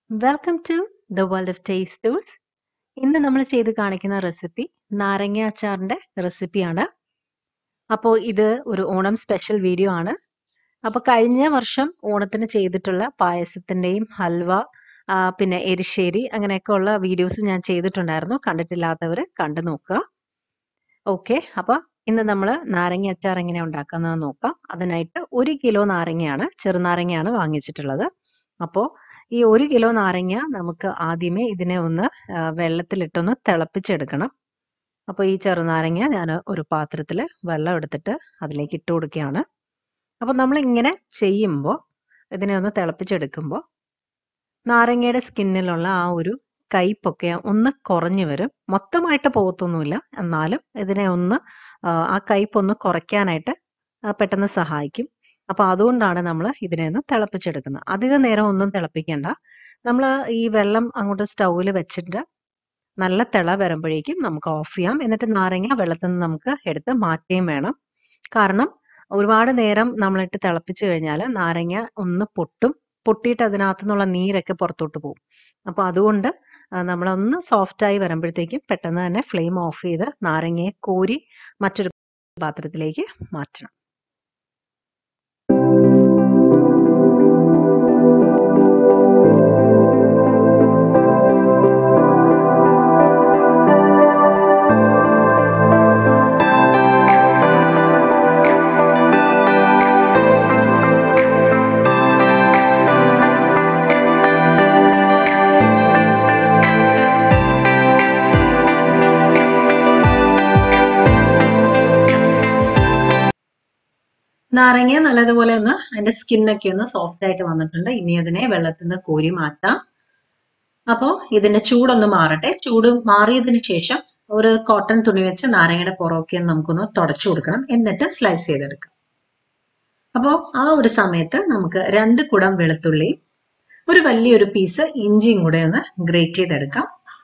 welcome to the world of taste tools ഇന്ന് നമ്മൾ ചെയ്ത് കാണിക്കുന്ന റെസിപ്പി നാരങ്ങ അച്ചാറിൻ്റെ റെസിപ്പിയാണ് അപ്പോൾ ഇത് ഒരു ഓണം സ്പെഷ്യൽ വീഡിയോ ആണ് അപ്പോൾ കഴിഞ്ഞ വർഷം ഓണത്തിന് ചെയ്തിട്ടുള്ള പായസത്തിൻ്റെയും ഹൽവ ആ, പിന്നെ എരിശ്ശേരി അങ്ങനെയൊക്കെ ഉള്ള വീഡിയോസ് ഞാൻ ചെയ്തിട്ടുണ്ടായിരുന്നു കണ്ടിട്ടില്ലാത്തവർ കണ്ടു നോക്കുക ഓക്കെ അപ്പോൾ ഇന്ന് നമ്മൾ നാരങ്ങ അച്ചാർ എങ്ങനെ ഉണ്ടാക്കുന്നത് നോക്കാം അതിനായിട്ട് ഒരു കിലോ നാരങ്ങയാണ് ചെറുനാരങ്ങയാണ് വാങ്ങിച്ചിട്ടുള്ളത് അപ്പോൾ ഈ ഒരു കിലോ നാരങ്ങ നമുക്ക് ആദ്യമേ ഇതിനെ ഒന്ന് ആ, വെള്ളത്തിലിട്ടൊന്ന് തിളപ്പിച്ചെടുക്കണം അപ്പോൾ ഈ ചെറുനാരങ്ങ ഞാൻ ഒരു പാത്രത്തിൽ വെള്ളം എടുത്തിട്ട് അതിലേക്ക് ഇട്ട് കൊടുക്കുകയാണ് അപ്പോൾ നമ്മൾ ഇങ്ങനെ ചെയ്യുമ്പോൾ ഇതിനെ ഒന്ന് തിളപ്പിച്ചെടുക്കുമ്പോൾ നാരങ്ങയുടെ സ്കിന്നിലുള്ള ആ ഒരു കയ്പൊക്കെ ഒന്ന് കുറഞ്ഞു വരും മൊത്തമായിട്ട് പോകത്തൊന്നുമില്ല എന്നാലും ഇതിനെ ഒന്ന് ആ, ആ കയ്പൊന്ന് കുറയ്ക്കാനായിട്ട് ആ, പെട്ടെന്ന് സഹായിക്കും അപ്പോൾ അതുകൊണ്ടാണ് നമ്മൾ ഇതിനെ ഒന്ന് തിളപ്പിച്ചെടുക്കുന്നത് അധിക നേരം ഒന്നും തിളപ്പിക്കേണ്ട നമ്മൾ ഈ വെള്ളം അങ്ങോട്ട് സ്റ്റൗവിൽ വെച്ചിട്ട് നല്ല തിള വരുമ്പോഴേക്കും നമുക്ക് ഓഫ് ചെയ്യാം എന്നിട്ട് നാരങ്ങ വെള്ളത്തിൽ നിന്ന് നമുക്ക് എടുത്ത് മാറ്റുകയും വേണം കാരണം ഒരുപാട് നേരം നമ്മളിട്ട് തിളപ്പിച്ച് കഴിഞ്ഞാൽ നാരങ്ങ ഒന്ന് പൊട്ടും പൊട്ടിയിട്ട് അതിനകത്തു നിന്നുള്ള നീരൊക്കെ പുറത്തോട്ട് പോകും അപ്പോൾ അതുകൊണ്ട് ആ, നമ്മളൊന്ന് സോഫ്റ്റായി വരുമ്പോഴത്തേക്കും പെട്ടെന്ന് തന്നെ ഫ്ലെയിം ഓഫ് ചെയ്ത് നാരങ്ങയെ കോരി മറ്റൊരു പാത്രത്തിലേക്ക് മാറ്റണം നാരങ്ങ നല്ലതുപോലെ ഒന്ന് അതിന്റെ സ്കിന്നൊക്കെ ഒന്ന് സോഫ്റ്റ് ആയിട്ട് വന്നിട്ടുണ്ട് ഇനി അതിനെ വെള്ളത്തിൽ നിന്ന് കോരി മാറ്റാം അപ്പോൾ ഇതിന്റെ ചൂടൊന്ന് മാറട്ടെ ചൂട് മാറിയതിന് ശേഷം ഒരു കോട്ടൺ തുണി വെച്ച് നാരങ്ങയുടെ പുറമൊക്കെ ഒന്ന് നമുക്കൊന്ന് തുടച്ചു കൊടുക്കണം എന്നിട്ട് സ്ലൈസ് ചെയ്തെടുക്കാം അപ്പോൾ ആ ഒരു സമയത്ത് നമുക്ക് രണ്ട് കുടം വെളുത്തുള്ളി ഒരു വലിയൊരു പീസ് ഇഞ്ചിയും കൂടെ ഒന്ന് ഗ്രേറ്റ് ചെയ്തെടുക്കാം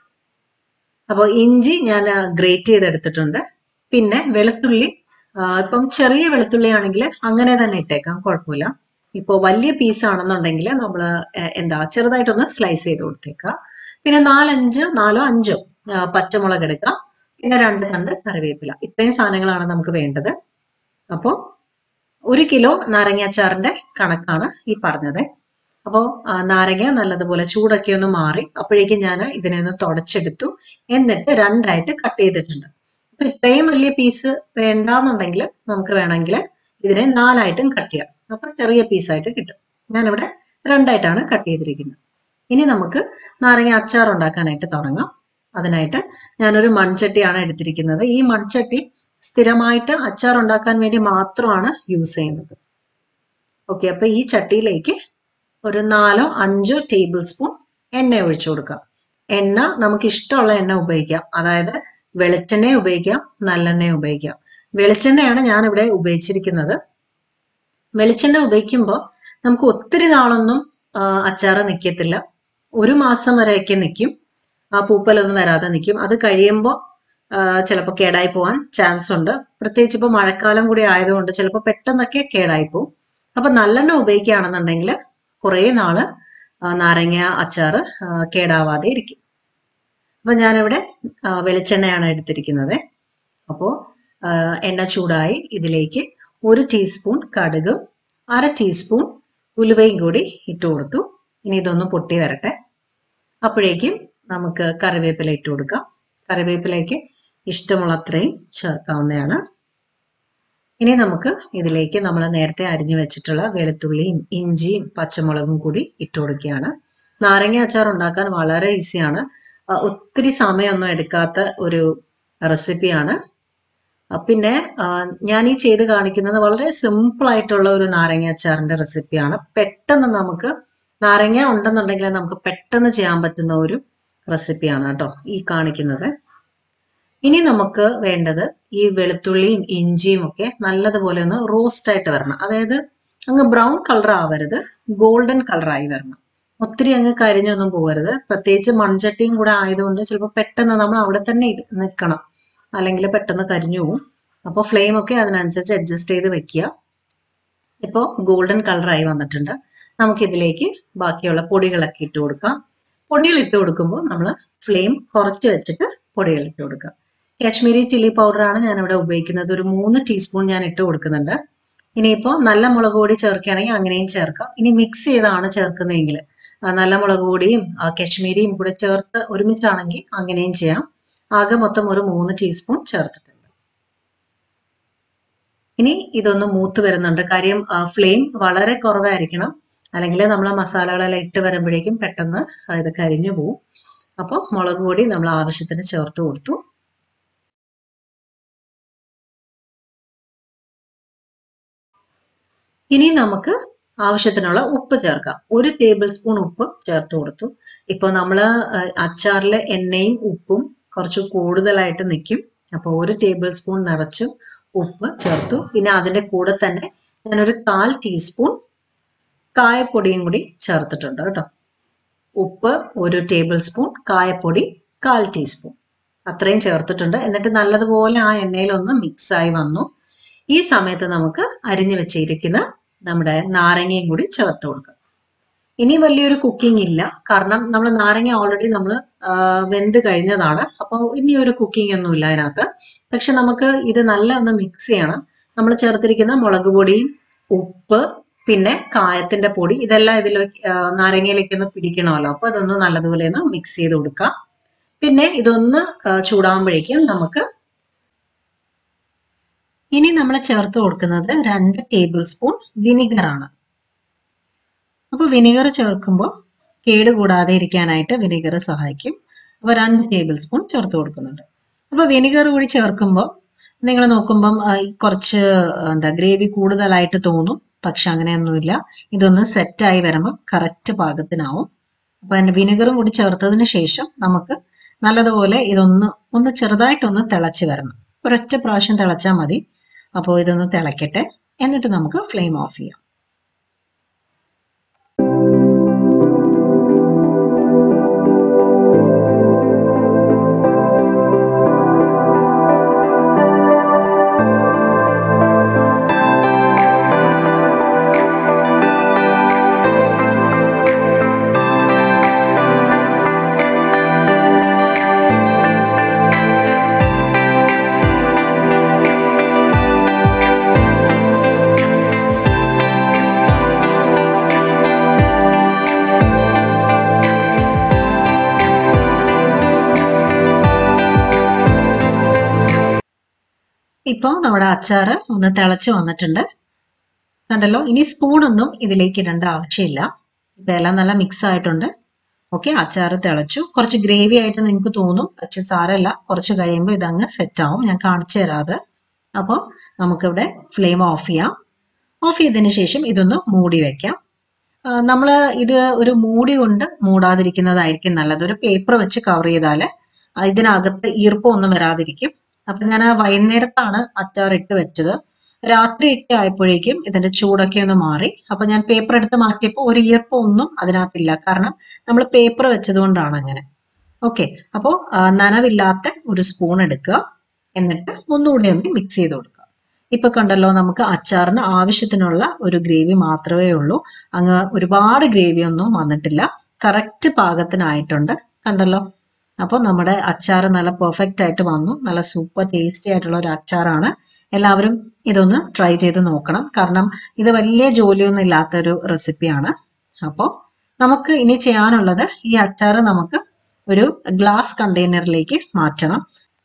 അപ്പോൾ ഇഞ്ചി ഞാൻ ഗ്രേറ്റ് ചെയ്തെടുത്തിട്ടുണ്ട് പിന്നെ വെളുത്തുള്ളി ആ, ഇപ്പം ചെറിയ വെളുത്തുള്ളി ആണെങ്കിൽ അങ്ങനെ തന്നെ ഇട്ടേക്കാം കുഴപ്പമില്ല ഇപ്പോൾ വലിയ പീസ് ആണെന്നുണ്ടെങ്കിൽ നമ്മൾ എന്താ ചെറുതായിട്ടൊന്ന് സ്ലൈസ് ചെയ്ത് കൊടുത്തേക്കാം പിന്നെ നാലഞ്ച് നാലോ അഞ്ചോ ആ, പച്ചമുളക് എടുക്കാം പിന്നെ രണ്ട് തണ്ട് കറിവേപ്പില ഇത്രയും സാധനങ്ങളാണ് നമുക്ക് വേണ്ടത് അപ്പോൾ ഒരു കിലോ നാരങ്ങ അച്ചാറിന്റെ കണക്കാണ് ഈ പറഞ്ഞത് അപ്പോൾ നാരങ്ങ നല്ലതുപോലെ ചൂടൊക്കെ ഒന്ന് മാറി അപ്പോഴേക്കും ഞാൻ ഇതിനെ ഒന്ന് തുടച്ചെടുത്തു എന്നിട്ട് രണ്ടായിട്ട് കട്ട് ചെയ്തിട്ടുണ്ട് അപ്പൊ ഇത്രയും വലിയ പീസ് വേണ്ടാന്നുണ്ടെങ്കിൽ നമുക്ക് വേണമെങ്കിൽ ഇതിനെ നാലായിട്ടും കട്ട് ചെയ്യാം അപ്പൊ ചെറിയ പീസായിട്ട് കിട്ടും ഞാനിവിടെ രണ്ടായിട്ടാണ് കട്ട് ചെയ്തിരിക്കുന്നത് ഇനി നമുക്ക് നാരങ്ങ അച്ചാർ ഉണ്ടാക്കാനായിട്ട് തുടങ്ങാം അതിനായിട്ട് ഞാനൊരു മൺചട്ടിയാണ് എടുത്തിരിക്കുന്നത് ഈ മൺചട്ടി സ്ഥിരമായിട്ട് അച്ചാർ ഉണ്ടാക്കാൻ വേണ്ടി മാത്രമാണ് യൂസ് ചെയ്യുന്നത് ഓക്കെ അപ്പൊ ഈ ചട്ടിയിലേക്ക് ഒരു നാലോ അഞ്ചോ ടേബിൾ സ്പൂൺ എണ്ണ ഒഴിച്ചു കൊടുക്കാം എണ്ണ നമുക്ക് ഇഷ്ടമുള്ള എണ്ണ ഉപയോഗിക്കാം അതായത് വെളിച്ചെണ്ണ ഉപയോഗിക്കാം നല്ലെണ്ണ ഉപയോഗിക്കാം വെളിച്ചെണ്ണയാണ് ഞാൻ ഇവിടെ ഉപയോഗിച്ചിരിക്കുന്നത് വെളിച്ചെണ്ണ ഉപയോഗിക്കുമ്പോൾ നമുക്ക് ഒത്തിരി നാളൊന്നും ആ, അച്ചാറ് നിൽക്കത്തില്ല ഒരു മാസം വരെയൊക്കെ നിൽക്കും ആ പൂപ്പലൊന്നും വരാതെ നിൽക്കും അത് കഴിയുമ്പോൾ ചിലപ്പോൾ കേടായി പോകാൻ ചാൻസ് ഉണ്ട് പ്രത്യേകിച്ച് ഇപ്പോൾ മഴക്കാലം കൂടി ആയതുകൊണ്ട് ചിലപ്പോൾ പെട്ടെന്നൊക്കെ കേടായി പോകും അപ്പൊ നല്ലെണ്ണ ഉപയോഗിക്കുകയാണെന്നുണ്ടെങ്കിൽ കുറേ നാള് ആ, നാരങ്ങ അച്ചാറ് ആ, കേടാവാതെ ഇരിക്കും അപ്പൊ ഞാനിവിടെ ആ, വെളിച്ചെണ്ണയാണ് എടുത്തിരിക്കുന്നത് അപ്പോൾ എണ്ണ ചൂടായി ഇതിലേക്ക് ഒരു ടീസ്പൂൺ കടുക് അര ടീസ്പൂൺ ഉലുവയും കൂടി ഇട്ട് കൊടുത്തു ഇനി ഇതൊന്ന് പൊട്ടി വരട്ടെ അപ്പോഴേക്കും നമുക്ക് കറിവേപ്പില ഇട്ട് കൊടുക്കാം കറിവേപ്പിലേക്ക് ഇഷ്ടമുള്ള അത്രയും ചേർക്കാവുന്നതാണ് ഇനി നമുക്ക് ഇതിലേക്ക് നമ്മൾ നേരത്തെ അരിഞ്ഞു വെച്ചിട്ടുള്ള വെളുത്തുള്ളിയും ഇഞ്ചിയും പച്ചമുളകും കൂടി ഇട്ട് കൊടുക്കുകയാണ് നാരങ്ങ അച്ചാർ ഉണ്ടാക്കാൻ വളരെ ഈസിയാണ് ആ, ഒത്തിരി സമയമൊന്നും എടുക്കാത്ത ഒരു റെസിപ്പിയാണ് ആ, പിന്നെ ആ, ഞാൻ ഈ ചെയ്ത് കാണിക്കുന്നത് വളരെ സിമ്പിൾ ആയിട്ടുള്ള ഒരു നാരങ്ങ അച്ചാറിന്റെ റെസിപ്പിയാണ് പെട്ടെന്ന് നമുക്ക് നാരങ്ങ ഉണ്ടെന്നുണ്ടെങ്കിൽ നമുക്ക് പെട്ടെന്ന് ചെയ്യാൻ പറ്റുന്ന ഒരു റെസിപ്പിയാണ് കേട്ടോ ഈ കാണിക്കുന്നത് ഇനി നമുക്ക് വേണ്ടത് ഈ വെളുത്തുള്ളിയും ഇഞ്ചിയും ഒക്കെ നല്ലതുപോലെ ഒന്ന് റോസ്റ്റ് ആയിട്ട് വരണം അതായത് അങ്ങ് ബ്രൗൺ കളർ ആവരുത് ഗോൾഡൻ കളറായി വരണം ഒത്തിരി അങ്ങ് കരിഞ്ഞൊന്നും പോകരുത് പ്രത്യേകിച്ച് മൺചട്ടിയും കൂടെ ആയതുകൊണ്ട് ചിലപ്പോൾ പെട്ടെന്ന് നമ്മൾ അവിടെ തന്നെ ഇരി- നിൽക്കണം അല്ലെങ്കിൽ പെട്ടെന്ന് കരിഞ്ഞു പോകും അപ്പോൾ ഫ്ലെയിം ഒക്കെ അതിനനുസരിച്ച് അഡ്ജസ്റ്റ് ചെയ്ത് വെക്കുക ഇപ്പോൾ ഗോൾഡൻ കളറായി വന്നിട്ടുണ്ട് നമുക്കിതിലേക്ക് ബാക്കിയുള്ള പൊടികളൊക്കെ ഇട്ട് കൊടുക്കാം പൊടികൾ ഇട്ട് കൊടുക്കുമ്പോൾ നമ്മൾ ഫ്ലെയിം കുറച്ച് വെച്ചിട്ട് പൊടികൾ ഇട്ട് കൊടുക്കുക കാശ്മീരി ചില്ലി പൗഡറാണ് ഞാൻ ഇവിടെ ഉപയോഗിക്കുന്നത് ഒരു മൂന്ന് ടീസ്പൂൺ ഞാൻ ഇട്ട് കൊടുക്കുന്നുണ്ട് ഇനിയിപ്പോൾ നല്ല മുളക് പൊടി ചേർക്കുകയാണെങ്കിൽ അങ്ങനെയും ചേർക്കാം ഇനി മിക്സ് ചെയ്താണ് ചേർക്കുന്നതെങ്കിൽ ആ, നല്ല മുളക് പൊടിയും ആ, കാശ്മീരിയും കൂടെ ചേർത്ത് ഒരുമിച്ചാണെങ്കിൽ അങ്ങനെയും ചെയ്യാം ആകെ മൊത്തം ഒരു മൂന്ന് ടീസ്പൂൺ ചേർത്തിട്ടുണ്ട് ഇനി ഇതൊന്ന് മൂത്ത് വരുന്നുണ്ട് കാര്യം ഫ്ലെയിം വളരെ കുറവായിരിക്കണം അല്ലെങ്കിൽ നമ്മൾ ആ മസാലകളെല്ലാം ഇട്ട് വരുമ്പോഴേക്കും പെട്ടെന്ന് ഇത് കരിഞ്ഞു പോവും അപ്പോൾ മുളക് പൊടി നമ്മൾ ആവശ്യത്തിന് ചേർത്ത് കൊടുത്തു ഇനി നമുക്ക് ആവശ്യത്തിനുള്ള ഉപ്പ് ചേർക്കാം ഒരു ടേബിൾ സ്പൂൺ ഉപ്പ് ചേർത്ത് കൊടുത്തു ഇപ്പോൾ നമ്മൾ അച്ചാറിലെ എണ്ണയും ഉപ്പും കുറച്ച് കൂടുതലായിട്ട് നിൽക്കും അപ്പോൾ ഒരു ടേബിൾ സ്പൂൺ നിറച്ചും ഉപ്പ് ചേർത്തു പിന്നെ അതിൻ്റെ കൂടെ തന്നെ ഞാനൊരു കാൽ ടീസ്പൂൺ കായപ്പൊടിയും കൂടി ചേർത്തിട്ടുണ്ട് കേട്ടോ ഉപ്പ് ഒരു ടേബിൾ സ്പൂൺ കായപ്പൊടി കാൽ ടീസ്പൂൺ അത്രയും ചേർത്തിട്ടുണ്ട് എന്നിട്ട് നല്ലതുപോലെ ആ എണ്ണയിലൊന്ന് മിക്സ് ആയി വന്നു ഈ സമയത്ത് നമുക്ക് അരിഞ്ഞു വെച്ചിരിക്കുന്ന നമ്മുടെ നാരങ്ങയും കൂടി ചേർത്ത് കൊടുക്കാം ഇനി വലിയൊരു കുക്കിംഗ് ഇല്ല കാരണം നമ്മൾ നാരങ്ങ ഓൾറെഡി നമ്മൾ വെന്ത് കഴിഞ്ഞതാണ് അപ്പോൾ ഇനി ഒരു കുക്കിംഗ് ഒന്നും ഇല്ല അതിനകത്ത് പക്ഷെ നമുക്ക് ഇത് നല്ല ഒന്ന് മിക്സ് ചെയ്യണം നമ്മൾ ചേർത്തിരിക്കുന്ന മുളക് പൊടിയും ഉപ്പ് പിന്നെ കായത്തിന്റെ പൊടി ഇതെല്ലാം ഇതിൽ നാരങ്ങയിലേക്ക് ഒന്ന് പിടിക്കണമല്ലോ അപ്പൊ അതൊന്ന് നല്ലതുപോലെ ഒന്ന് മിക്സ് ചെയ്ത് കൊടുക്കാം പിന്നെ ഇതൊന്ന് ആ, ചൂടാകുമ്പോഴേക്കും നമുക്ക് ഇനി നമ്മൾ ചേർത്ത് കൊടുക്കുന്നത് രണ്ട് ടേബിൾ സ്പൂൺ വിനിഗർ ആണ് അപ്പോൾ വിനിഗർ ചേർക്കുമ്പോൾ കേട് കൂടാതെ ഇരിക്കാനായിട്ട് വിനിഗർ സഹായിക്കും അപ്പോൾ രണ്ട് ടേബിൾ സ്പൂൺ ചേർത്ത് കൊടുക്കുന്നുണ്ട് അപ്പോൾ വിനിഗർ കൂടി ചേർക്കുമ്പോൾ നിങ്ങൾ നോക്കുമ്പം ആ, ഈ കുറച്ച് എന്താ ഗ്രേവി കൂടുതലായിട്ട് തോന്നും പക്ഷെ അങ്ങനെയൊന്നുമില്ല ഇതൊന്ന് സെറ്റായി വരുമ്പോൾ കറക്റ്റ് പാകത്തിനാവും അപ്പോൾ അതിൻ്റെ വിനെഗറും കൂടി ചേർത്തതിന് ശേഷം നമുക്ക് നല്ലതുപോലെ ഇതൊന്ന് ഒന്ന് ചെറുതായിട്ടൊന്ന് തിളച്ച് വരണം ഒരൊറ്റ പ്രാവശ്യം തിളച്ചാൽ മതി അപ്പോൾ ഇതൊന്ന് തിളക്കട്ടെ എന്നിട്ട് നമുക്ക് ഫ്ലെയിം ഓഫ് ചെയ്യാം ഇപ്പോൾ നമ്മുടെ അച്ചാറ് ഒന്ന് തിളച്ച് വന്നിട്ടുണ്ട് കണ്ടല്ലോ ഇനി സ്പൂണൊന്നും ഇതിലേക്ക് ഇടേണ്ട ആവശ്യമില്ല ഇപ്പം എല്ലാം നല്ല മിക്സ് ആയിട്ടുണ്ട് ഓക്കെ അച്ചാറ് തിളച്ചു കുറച്ച് ഗ്രേവി ആയിട്ട് നിങ്ങൾക്ക് തോന്നും പക്ഷെ സാരമല്ല കുറച്ച് കഴിയുമ്പോൾ ഇതങ്ങ് സെറ്റ് ആവും ഞാൻ കാണിച്ചു തരാതെ അപ്പോൾ നമുക്കിവിടെ ഫ്ലെയിം ഓഫ് ചെയ്യാം ഓഫ് ചെയ്തതിന് ശേഷം ഇതൊന്ന് മൂടി വെക്കാം നമ്മൾ ഇത് ഒരു മൂടി കൊണ്ട് മൂടാതിരിക്കുന്നതായിരിക്കും നല്ലത് ഒരു പേപ്പർ വെച്ച് കവർ ചെയ്താൽ ഇതിനകത്ത് ഈർപ്പമൊന്നും വരാതിരിക്കും അപ്പൊ ഞാൻ വൈകുന്നേരത്താണ് അച്ചാർ ഇട്ട് വെച്ചത് രാത്രിയൊക്കെ ആയപ്പോഴേക്കും ഇതിന്റെ ചൂടൊക്കെ ഒന്ന് മാറി അപ്പൊ ഞാൻ പേപ്പർ എടുത്ത് മാറ്റിയപ്പോൾ ഒരു ഈർപ്പം ഒന്നും അതിനകത്തില്ല കാരണം നമ്മൾ പേപ്പർ വെച്ചത് കൊണ്ടാണ് അങ്ങനെ ഓക്കെ അപ്പോൾ നനവില്ലാത്ത ഒരു സ്പൂൺ എടുക്കുക എന്നിട്ട് ഒന്നുകൂടി ഒന്ന് മിക്സ് ചെയ്ത് കൊടുക്കുക ഇപ്പൊ കണ്ടല്ലോ നമുക്ക് അച്ചാറിന് ആവശ്യത്തിനുള്ള ഒരു ഗ്രേവി മാത്രമേ ഉള്ളൂ അങ്ങ് ഒരുപാട് ഗ്രേവി ഒന്നും വന്നിട്ടില്ല കറക്റ്റ് പാകത്തിനായിട്ടുണ്ട് കണ്ടല്ലോ അപ്പോൾ നമ്മുടെ അച്ചാർ നല്ല പെർഫെക്റ്റ് ആയിട്ട് വന്നു നല്ല സൂപ്പർ ടേസ്റ്റി ആയിട്ടുള്ള ഒരു അച്ചാറാണ് എല്ലാവരും ഇതൊന്ന് ട്രൈ ചെയ്ത് നോക്കണം കാരണം ഇത് വലിയ ജോലിയൊന്നും ഇല്ലാത്തൊരു റെസിപ്പിയാണ് അപ്പോൾ നമുക്ക് ഇനി ചെയ്യാനുള്ളത് ഈ അച്ചാർ നമുക്ക് ഒരു ഗ്ലാസ് കണ്ടെയ്നറിലേക്ക് മാറ്റണം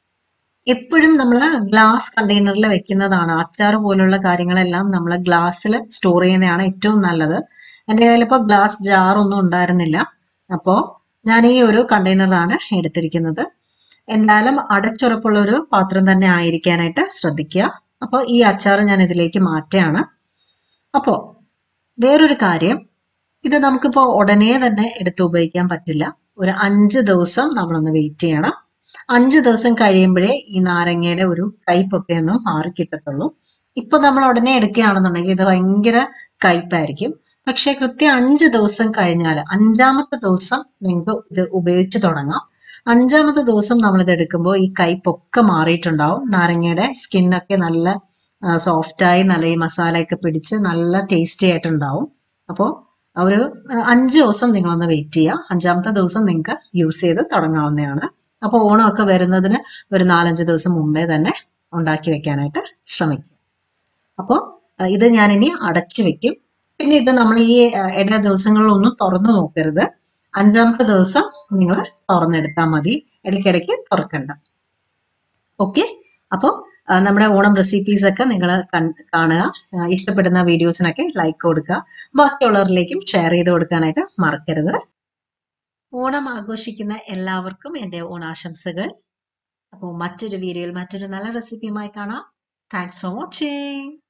എപ്പോഴും നമ്മൾ ഗ്ലാസ് കണ്ടെയ്നറിൽ വെക്കുന്നതാണ് അച്ചാർ പോലുള്ള കാര്യങ്ങളെല്ലാം നമ്മൾ ഗ്ലാസ്സിൽ സ്റ്റോർ ചെയ്യുന്നതാണ് ഏറ്റവും നല്ലത് എൻ്റെ കയ്യിൽ ഇപ്പോൾ ഗ്ലാസ് ജാറൊന്നും ഉണ്ടായിരുന്നില്ല അപ്പോൾ ഞാൻ ഈ ഒരു കണ്ടെയ്നറാണ് എടുത്തിരിക്കുന്നത് എന്തായാലും അടച്ചുറപ്പുള്ള ഒരു പാത്രം തന്നെ ആയിരിക്കാനായിട്ട് ശ്രദ്ധിക്കുക അപ്പോൾ ഈ അച്ചാർ ഞാൻ ഇതിലേക്ക് മാറ്റുകയാണ് അപ്പോൾ വേറൊരു കാര്യം ഇത് നമുക്കിപ്പോൾ ഉടനെ തന്നെ എടുത്ത് ഉപയോഗിക്കാൻ പറ്റില്ല ഒരു അഞ്ച് ദിവസം നമ്മളൊന്ന് വെയിറ്റ് ചെയ്യണം അഞ്ച് ദിവസം കഴിയുമ്പോഴേ ഈ നാരങ്ങയുടെ ഒരു കയ്പൊക്കെ ഒന്ന് മാറി കിട്ടത്തുള്ളൂ ഇപ്പൊ നമ്മൾ ഉടനെ എടുക്കുകയാണെന്നുണ്ടെങ്കിൽ ഇത് ഭയങ്കര കയ്പായിരിക്കും പക്ഷെ കൃത്യം അഞ്ച് ദിവസം കഴിഞ്ഞാൽ അഞ്ചാമത്തെ ദിവസം നിങ്ങൾക്ക് ഇത് ഉപയോഗിച്ച് തുടങ്ങാം അഞ്ചാമത്തെ ദിവസം നമ്മൾ ഇത് എടുക്കുമ്പോൾ ഈ കയ്പൊക്കെ മാറിയിട്ടുണ്ടാവും നാരങ്ങയുടെ സ്കിന്നൊക്കെ നല്ല സോഫ്റ്റായി നല്ല ഈ മസാലയൊക്കെ പിടിച്ച് നല്ല ടേസ്റ്റി ആയിട്ടുണ്ടാവും അപ്പോൾ ഒരു ആ, അഞ്ച് ദിവസം നിങ്ങളൊന്ന് വെയിറ്റ് ചെയ്യുക അഞ്ചാമത്തെ ദിവസം നിങ്ങൾക്ക് യൂസ് ചെയ്ത് തുടങ്ങാവുന്നതാണ് അപ്പോൾ ഓണമൊക്കെ വരുന്നതിന് ഒരു നാലഞ്ച് ദിവസം മുമ്പേ തന്നെ ഉണ്ടാക്കി വെക്കാനായിട്ട് ശ്രമിക്കുക അപ്പോൾ ഇത് ഞാനിനി അടച്ചു വെക്കും പിന്നെ ഇത് നമ്മൾ ഈ ആ, ഇട ദിവസങ്ങളിലൊന്നും തുറന്നു നോക്കരുത് അഞ്ചാമത്തെ ദിവസം നിങ്ങൾ തുറന്നെടുത്താൽ മതി ഇടയ്ക്കിടയ്ക്ക് തുറക്കണ്ട ഓക്കെ അപ്പോൾ നമ്മുടെ ഓണം റെസിപ്പീസ് ഒക്കെ നിങ്ങൾ കാണുക ആ, ഇഷ്ടപ്പെടുന്ന വീഡിയോസിനൊക്കെ ലൈക്ക് കൊടുക്കുക ബാക്കിയുള്ളവരിലേക്കും ഷെയർ ചെയ്ത് കൊടുക്കാനായിട്ട് മറക്കരുത് ഓണം ആഘോഷിക്കുന്ന എല്ലാവർക്കും എൻ്റെ ഓണാശംസകൾ അപ്പോൾ മറ്റൊരു വീഡിയോയിൽ മറ്റൊരു നല്ല റെസിപ്പിയുമായി കാണാം താങ്ക്സ് ഫോർ വാച്ചിങ്